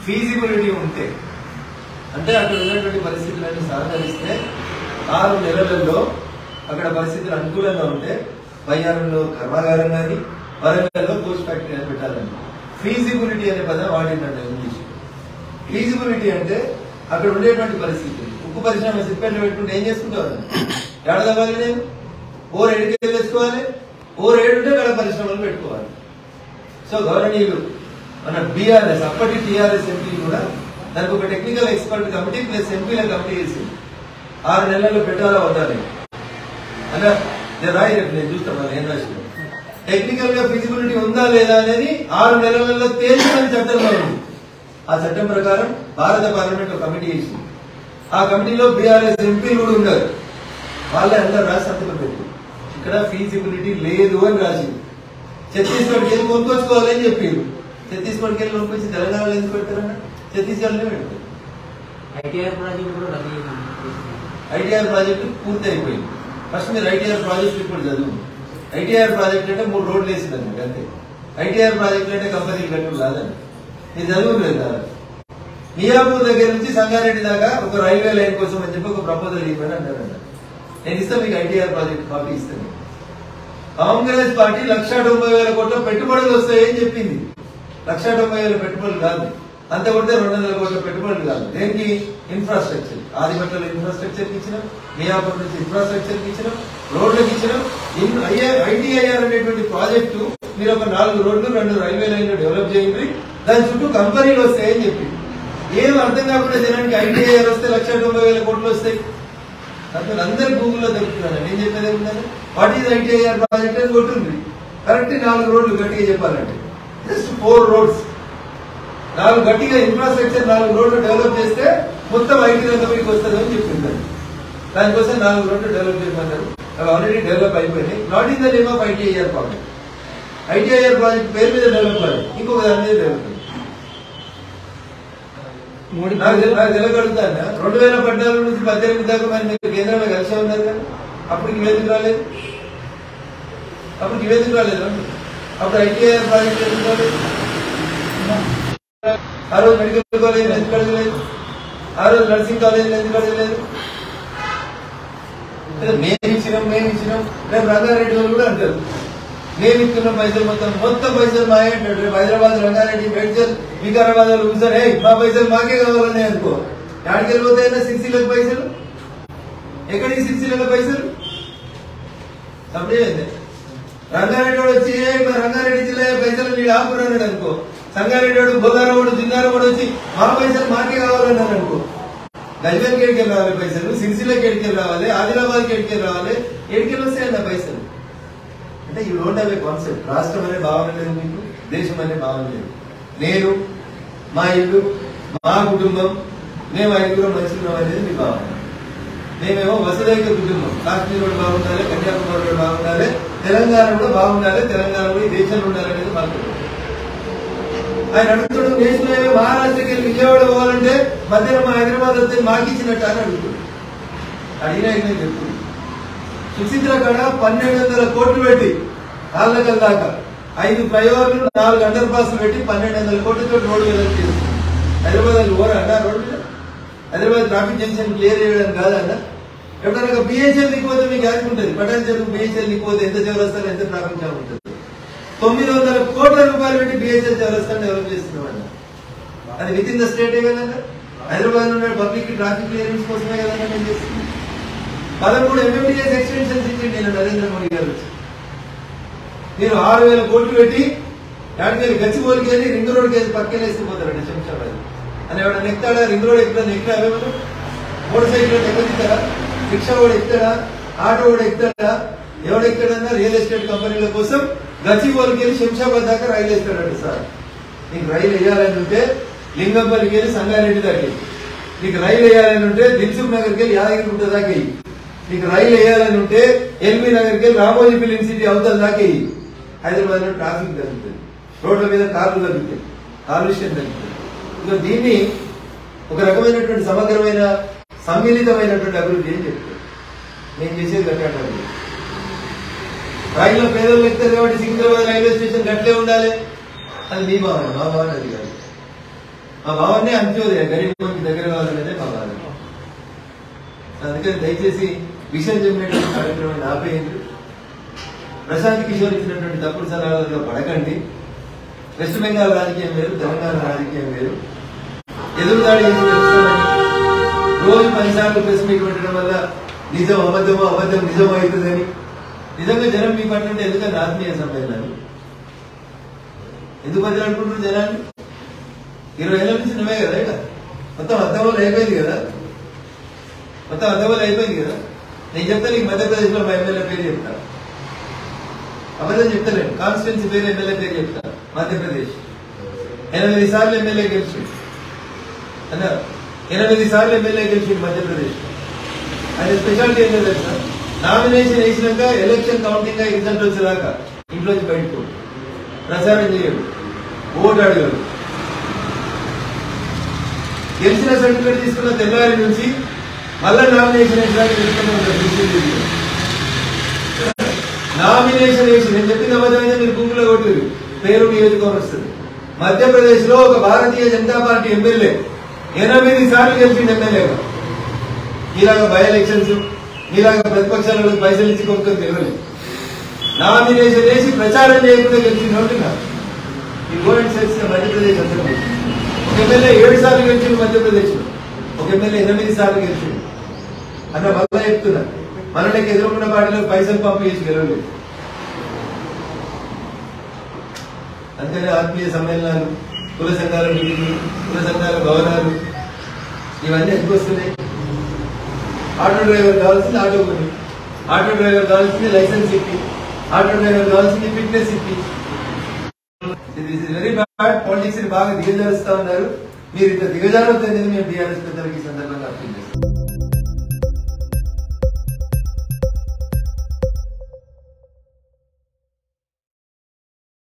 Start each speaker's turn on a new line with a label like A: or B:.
A: Feasibility ఉంటే అంటే అక్కడ ఉన్నటువంటి పరిస్థితులను సహకరిస్తే ఆరు నెలలలో అక్కడ పరిస్థితులు అనుకూలంగా ఉంటే బయ్యారంలో కర్మాగారం కానీ వరంగల్లో పోస్ట్ ఫ్యాక్టరీ అని పెట్టాలని ఫీజిబిలిటీ అనే పదం వాడిందండి ఇంగ్లీష్ ఫీజిబిలిటీ అంటే అక్కడ ఉండేటువంటి పరిస్థితి ఉక్కు పరిశ్రమ సిప్పెట్లు పెట్టుకుంటే ఏం చేసుకుంటారు ఏడ తవ్వాలి నేను ఓ ఏడుకెళ్ళి తెచ్చుకోవాలి ఓ ఏడుంటే కడ పరిశ్రమలు పెట్టుకోవాలి సో గౌరవనీయులు మన బీఆర్ఎస్ అప్పటి టీఆర్ఎస్ ఎంపీ కూడా దానికి ఒక టెక్నికల్ ఎక్స్పర్ట్ కమిటీ ప్లస్ ఎంపీల కమిటీ వేసింది ఆరు నెలల్లో పెట్టాలా వద్దని అలా నేను రాయి రేపు నేను చూస్తాను మరి ఏం రాసిన టెక్నికల్ గా ఫిజిబిలిటీ ఉందా లేదా అనేది ఆరు నెలలలో తేల్చని చట్టంలో ఉంది ఆ చట్టం ప్రకారం భారత పార్లమెంట్ ఒక కమిటీ వేసింది ఆ కమిటీలో బీఆర్ఎస్ ఎంపీలు కూడా ఉన్నారు వాళ్ళే అందరు రాసి సంతకం పెట్టి ఇక్కడ ఫీజిబిలిటీ లేదు అని రాసింది ఛత్తీస్గఢ్కి వెళ్ళి కొనుక్కొచ్చుకోవాలని చెప్పారు ఛత్తీస్గఢ్కి వెళ్ళి కొనుక్కొచ్చి తెలంగాణలో ఎందుకు పెడతారన్న ఛత్తీస్గఢ్లో పెడతారు
B: ఐటీఆర్ ప్రాజెక్ట్ కూడా రద్దు చేయాలి
A: ఐటీఆర్ ప్రాజెక్టు పూర్తి అయిపోయింది ఫస్ట్ మీరు ఐటీఆర్ ప్రాజెక్ట్ ఇప్పుడు చదువు ఐటీఆర్ ప్రాజెక్ట్ అంటే మూడు రోడ్లు వేసిందండి అంతే ఐటీఆర్ ప్రాజెక్ట్ అంటే కంపెనీలు కట్టు కాదండి మీరు చదువు లేదు కదా మియాపూర్ దగ్గర నుంచి సంగారెడ్డి దాకా ఒక రైల్వే లైన్ కోసం అని చెప్పి ఒక ప్రపోజల్ ఇవ్వని అన్నారంట నేను ఇస్తాను మీకు ఐటీఆర్ ప్రాజెక్ట్ కాపీ ఇస్తాను కాంగ్రెస్ పార్టీ లక్ష తొంభై వేల కోట్ల పెట్టుబడులు వస్తాయని చెప్పింది లక్ష తొంభై వేల పెట్టుబడులు కాదు అంత కొడితే రెండు వందల కోట్ల పెట్టుబడులు కాదు దేనికి ఇన్ఫ్రాస్ట్రక్చర్ ఆదిపట్ల ఇన్ఫ్రాస్ట్రక్చర్ ఇచ్చినాం మియాపూర్ నుంచి ఇన్ఫ్రాస్ట్రక్చర్ ఇచ్చినాం రోడ్లకు ఇచ్చినాం ఐటీఐఆర్ అనేటువంటి ప్రాజెక్టు మీరు ఒక నాలుగు రోడ్లు రెండు రైల్వే లైన్లు డెవలప్ చేయండి దాని చుట్టూ కంపెనీలు వస్తాయని చెప్పి ఏం అర్థం కాకుండా జనానికి ఐటీఐఆర్ వస్తే లక్ష తొంభై వేల కోట్లు వస్తాయి అసలు అందరు గూగుల్లో దొరుకుతున్నాను నేను చెప్పేది ఏముందని వాట్ ఈజ్ ఐటీఐఆర్ ప్రాజెక్ట్ అని కొట్టుంది కరెక్ట్ నాలుగు రోడ్లు గట్టిగా చెప్పాలంటే జస్ట్ ఫోర్ రోడ్స్ నాలుగు గట్టిగా ఇన్ఫ్రాస్ట్రక్చర్ నాలుగు రోడ్లు డెవలప్ చేస్తే మొత్తం ఐటీ రంగంలోకి వస్తుంది అని చెప్పింది దానికోసం నాలుగు రోడ్లు డెవలప్ చేయమన్నారు అవి ఆల్రెడీ డెవలప్ అయిపోయినాయి not in the name of ITIR project ITIR project పేరు మీద డెవలప్ కాదు ఇంకొక దాని మీద డెవలప్ అయింది
B: మోడీ
A: నాకు తెలు- నాకు తెలియగలుగుతాను రెండు వేల పద్నాలుగు నుంచి పద్దెనిమిది దాకా మరి మీరు కేంద్రంలో కలిసి ఉన్నారు కదా అప్పుడు నివేదిక రాలేదు అప్పుడు నివేదిక రాలేదు అప్పుడు ఐటీఐఆర్ ప్రాజెక్ట్ ఎందుకు రాలేదు ఆ రోజు మెడికల్ కాలేజ్ ఎందుకు అడగలేదు ఆ రోజు నర్సింగ్ కాలేజ్ ఎందుకు అడగలేదు లేదా మేము ఇచ్చినాం మేము ఇచ్చినాం రేపు రంగారెడ్డి వాళ్ళు కూడా అంటారు మేము ఇస్తున్న పైసలు మొత్తం మొత్తం పైసలు మాయే అంటాడు రేపు హైదరాబాద్ రంగారెడ్డి మేడ్చల్ వికారాబాద్ వాళ్ళు కూర్చొని "ఏయ్, మా పైసలు మాకే కావాలని అనుకో ఎక్కడికి వెళ్ళిపోతాయినా సిరిసిలకు పైసలు ఎక్కడికి సిరిసిలకు పైసలు అప్పుడే రంగారెడ్డి వాడు వచ్చి "ఏయ్, మా రంగారెడ్డి జిల్లా పైసలు నీళ్ళు ఆపురన్నాడు అనుకో సంగారెడ్డి వాడు బోధారం వాడు జిల్లాలో కూడా వచ్చి మా పైసలు మాకే కావాలన్నాడు అనుకో గజ్వేల్ కేడికి రావాలి పైసలు సిరిసిల్ల కేడికి రావాలి ఆదిలాబాద్ కేడికి రావాలి ఏడికి వస్తాయన్న పైసలు అంటే you don't have a concept రాష్ట్రం అనే భావన లేదు మీకు దేశం అనే భావన లేదు నేను మా ఇల్లు మా కుటుంబం మేము ఐదుగురం మంచిగున్నాం అనేది మీ భావన మేమేమో వసుదైక కుటుంబం కాశ్మీర్ కూడా బాగుండాలి కన్యాకుమారి కూడా బాగుండాలి తెలంగాణ కూడా బాగుండాలి తెలంగాణ కూడా ఈ దేశంలో ఉండాలనేది మాకు ఆయన అడుగుతాడు దేశంలో ఏమో మహారాష్ట్రకి వెళ్ళి విజయవాడ పోవాలంటే మధ్యాహ్నం మా హైదరాబాద్ వస్తే మాకు ఇచ్చినట్టు అని అడుగుతాడు అడిగినా నేను చెప్తుంది సుచిత్ర కాడ పన్నెండు వందల కోట్లు పెట్టి ఆళ్ళకల్ దాకా ఐదు ఫ్లైఓవర్లు నాలుగు అండర్ పాస్లు పెట్టి పన్నెండు వందల కోట్లతో రోడ్డు డెవలప్ చేస్తుంది హైదరాబాద్ వాళ్ళు ఓరా అన్న రోడ్డు మీద హైదరాబాద్ ట్రాఫిక్ జంక్షన్ క్లియర్ చేయడం కాదన్న ఎప్పుడైనా బిహెచ్ఎల్ దిక్కుపోతే మీకు యాక్ట్ ఉంటుంది పటాన్ చెరువు బిహెచ్ఎల్ దిక్కుపోతే ఎంత చౌరస్తాలో ఎంత ట్రాఫిక్ జామ్ ఉంటుంది తొమ్మిది వందల కోట్ల రూపాయలు పెట్టి బిహెచ్ఎల్ చౌరస్తాను డెవలప్ చేస్తున్నాం అది విత్ ఇన్ ద స్టేటే కదన్నా హైదరాబాద్ లో పబ్లిక్ ట్రాఫిక్ క్లియరెన్స్ కోసమే కదన్నా నేను చేస్తున్నాను పదమూడు ఎంఎండిఎస్ ఎక్స్టెన్షన్స్ ఇచ్చింది నేను నరేంద్ర మోడీ గారు వచ్చి. మీరు ఆరు వేల కోట్లు పెట్టి యాడికెళ్ళి గచ్చిబోలికి వెళ్ళి రింగ్ రోడ్కి వెళ్ళి పక్కన వేసిపోతారండి శంషాబాద్ అని ఎవడన్నా ఎక్కుతాడా రింగ్ రోడ్ ఎక్కుతా ఎక్కుతా అవేమో మోటార్ సైకిల్ ఎక్కుతారా రిక్షా కూడా ఎక్కుతాడా ఆటో కూడా ఎక్కుతాడా ఎవడు ఎక్కుతాడన్నా రియల్ ఎస్టేట్ కంపెనీల కోసం గచ్చిబోలికి వెళ్ళి శంషాబాద్ దాకా రైలు వేస్తాడండి సార్ నీకు రైలు వేయాలని ఉంటే లింగంపల్లికి వెళ్ళి సంగారెడ్డి దాకా వెయ్యి. నీకు రైలు వేయాలని ఉంటే దిల్సుఖ్ నగర్కి వెళ్ళి యాదగిరిగుట్ట దాకా వెయ్యి. నీకు రైలు వేయాలని ఉంటే ఎల్బీ నగర్కి వెళ్ళి రామోజీ ఫిలిం సిటీ అవతల దాకా వెయ్యి. హైదరాబాద్ లో ట్రాఫిక్ తగ్గుతుంది రోడ్ల మీద కార్లు తగ్గుతాయి కాలుష్యం తగ్గుతుంది ఇక దీన్ని ఒక రకమైనటువంటి సమగ్రమైన సమ్మిళితమైనటువంటి అభివృద్ధి అని చెప్తారు నేను చేసేది కట్టాలి రైల్లో పేదలు ఎక్కుతారు కాబట్టి సికింద్రాబాద్ రైల్వే స్టేషన్ గట్లే ఉండాలి అది మీ భావన మా భావన అది కాదు మా భావాన్ని అంత్యోదయ గరీబ్ దగ్గర కావాలనేదే మా బాధ అందుకని దయచేసి విషయం చెప్పినటువంటి కార్యక్రమాన్ని ఆపేయండి ప్రశాంత్ కిషోర్ ఇచ్చినటువంటి తప్పుడు సలహాలలో పడకండి వెస్ట్ బెంగాల్ రాజకీయం వేరు తెలంగాణ రాజకీయం వేరు ఎదురుదాడి చేసి తెలుసుకోవాలని రోజు పదిసార్లు ప్రెస్ మీట్ పెట్టడం వల్ల నిజం అబద్ధమో అబద్ధం నిజం అవుతుందని నిజంగా జనం మీ పట్ల ఉంటే ఎందుకని ఆత్మీయ సమ్మేళనాలు ఎందుకు బదిలాడుకుంటున్నారు జనాన్ని ఇరవై ఏళ్ళ నుంచి నువ్వే కదా ఇక మొత్తం అర్థం అయిపోయింది కదా మొత్తం అర్థం అయిపోయింది కదా నేను చెప్తా నీకు మధ్యప్రదేశ్ లో మా ఎమ్మెల్యే పేరు చెప్తా అబద్ధం చెప్తలేను కాన్స్టిట్యున్సీ పేరు ఎమ్మెల్యే పేరు చెప్తా మధ్యప్రదేశ్ ఎనిమిది సార్లు ఎమ్మెల్యే గెలిచి అన్నారు ఎనిమిది సార్లు ఎమ్మెల్యే గెలిచి మధ్యప్రదేశ్ అది స్పెషాలిటీ ఏంటో తెలుసా నామినేషన్ వేసినాక ఎలక్షన్ కౌంటింగ్ గా రిజల్ట్ వచ్చేదాకా ఇంట్లోంచి బయటకు ప్రచారం చేయడు ఓటు అడగడు గెలిచిన సర్టిఫికేట్ తీసుకున్న తెల్లారి నుంచి మళ్ళా నామినేషన్ వేసినాక తెలుసుకున్న నామినేషన్ వేసి నేను చెప్పిన అబద్ధమైతే మీరు గుంపులో కొట్టారు పేరు నియోజకవర్గం వస్తుంది మధ్యప్రదేశ్ లో ఒక భారతీయ జనతా పార్టీ ఎమ్మెల్యే ఎనిమిది సార్లు గెలిచింది ఎమ్మెల్యేగా మీలాగా బై ఎలక్షన్స్ మీలాగా ప్రతిపక్షాలలో పైసలు ఇచ్చి కొనుక్కొని తెలియలేదు నామినేషన్ వేసి ప్రచారం చేయకుండా గెలిచింది అంటున్నా ఈ గోల్డ్ సెట్స్ మధ్యప్రదేశ్ అంతా ఒక ఎమ్మెల్యే ఏడు సార్లు గెలిచింది మధ్యప్రదేశ్ లో ఒక ఎమ్మెల్యే ఎనిమిది సార్లు గెలిచింది అన్న మళ్ళా చెప్తున్నా మనకి ఎదుర్కొన్న పార్టీలో పైసలు పంపు చేసి గెలవలేదు అందుకని ఆత్మీయ సమ్మేళనాలు కుల సంఘాల మీటింగ్లు కుల సంఘాల భవనాలు ఇవన్నీ ఎందుకు వస్తున్నాయి ఆటో డ్రైవర్ కావాల్సింది ఆటో కొని ఆటో డ్రైవర్ కావాల్సింది లైసెన్స్ ఇప్పి ఆటో డ్రైవర్ కావాల్సింది ఫిట్నెస్ ఇప్పి this is very bad politics ని బాగా దిగజారుస్తా ఉన్నారు మీరు ఇంత దిగజారొద్దని మేము టీఆర్ఎస్ పెద్దలకి ఈ సందర్భంగా అప్పీల్ చేస్తాం